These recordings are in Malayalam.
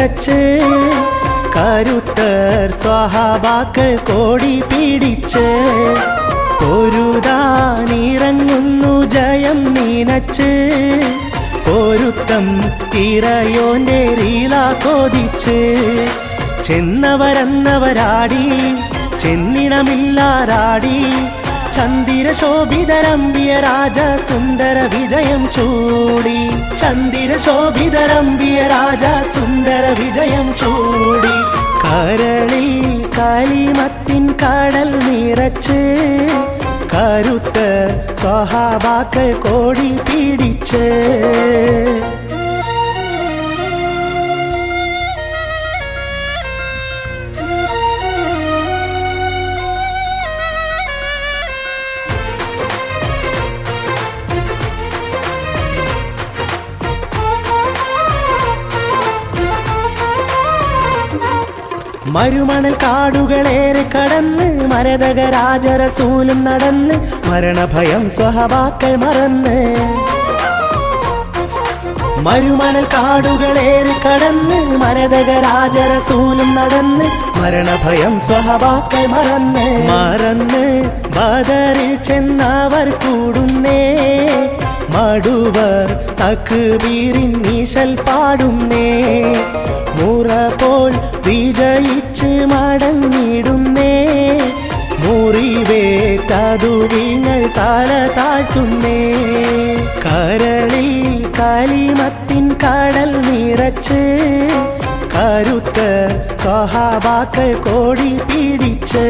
നിറച്ച് കരുത്തർ സ്വഹാബാക്കൾ കോടി പിടിച്ച് പൊരുതാനിറങ്ങുന്നു ജയം നീനച്ച് പൊരുത്തം ഇറയോന്റെ റീല കൊതിച്ച് ചെന്നവരെന്നവരാടി ചെന്നിടമില്ലാരാടി ചന്ദിര ശോഭിതരമ്പിയ രാജ സുന്ദര വിജയം ചൂടി ചന്ദിര ശോഭിതരമ്പിയ രാജ സുന്ദര വിജയം ചൂടി കരളിൽ കാലിമത്തിൻ കടൽ നിറച്ച് കരുത്ത സ്വഹാബാക്കൾ കോടി പിടിച്ച് മരുമണൽ കാടുകളേറെ കടന്ന് മരതക രാജരസൂലും നടന്ന് മരണഭയം സ്വഹവാക്കൾ മറന്ന് മരുമണൽ കാടുകളേറെ കടന്ന് മരതക രാജരസൂലും നടന്ന് മരണഭയം സ്വഹവാക്കൾ മറന്ന് മറന്ന് ബദറിൽ ചെന്നവർ കൂടുന്നേ മടുവർ തക്ബീരിൻ നീശൽ പാടുന്നേ മുറ പോൽ വിജയിച്ച് മടങ്ങിടുന്നേ മുറിവേ തതുവിങ്ങൾ തല താഴ്ത്തുന്നേ കരളിൽ കാലിമത്തിൻ കടൽ നിറച്ച് കരുത്ത സ്വഹാബാക്കൾ കോടി പിടിച്ച്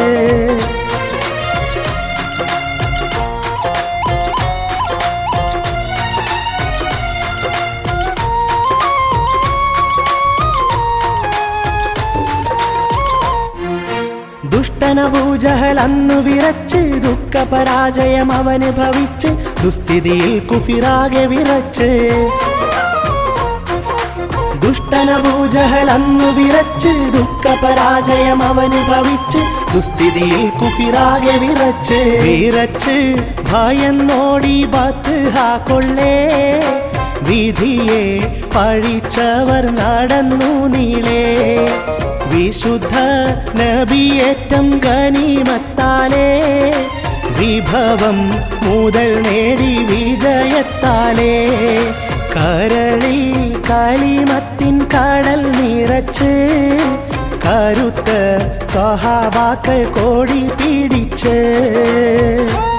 ദുഷ്ടനഭൂജഹൽ അന്നു വിറച്ച് ദുഃഖപരാജയം അവന് ഭവിച്ച് ദുസ്ഥിതിയിൽ കുഫിറാകെ വിറച്ച് ദുഷ്ടനഭൂജഹൽ അന്നു വിറച്ച് ദുഃഖപരാജയം അവന് ഭവിച്ച് ദുസ്ഥിതിയിൽ കുഫിറാകെ വിറച്ച് വിറച്ച് ഭയന്നോടി ബത്ത് കൊള്ളേ വിധിയെ പഴിച്ചവർ നടന്നു നീളേ വിശുദ്ധ നബിയേറ്റം ഗനീമത്താലേ വിഭവം മുതൽ നേടി വിജയത്താലേ കരളിൽ കാലിമത്തിൻ കടൽ നിറച്ച് കരുത്ത സ്വഹാബാക്കൾ കോടി പിടിച്ച്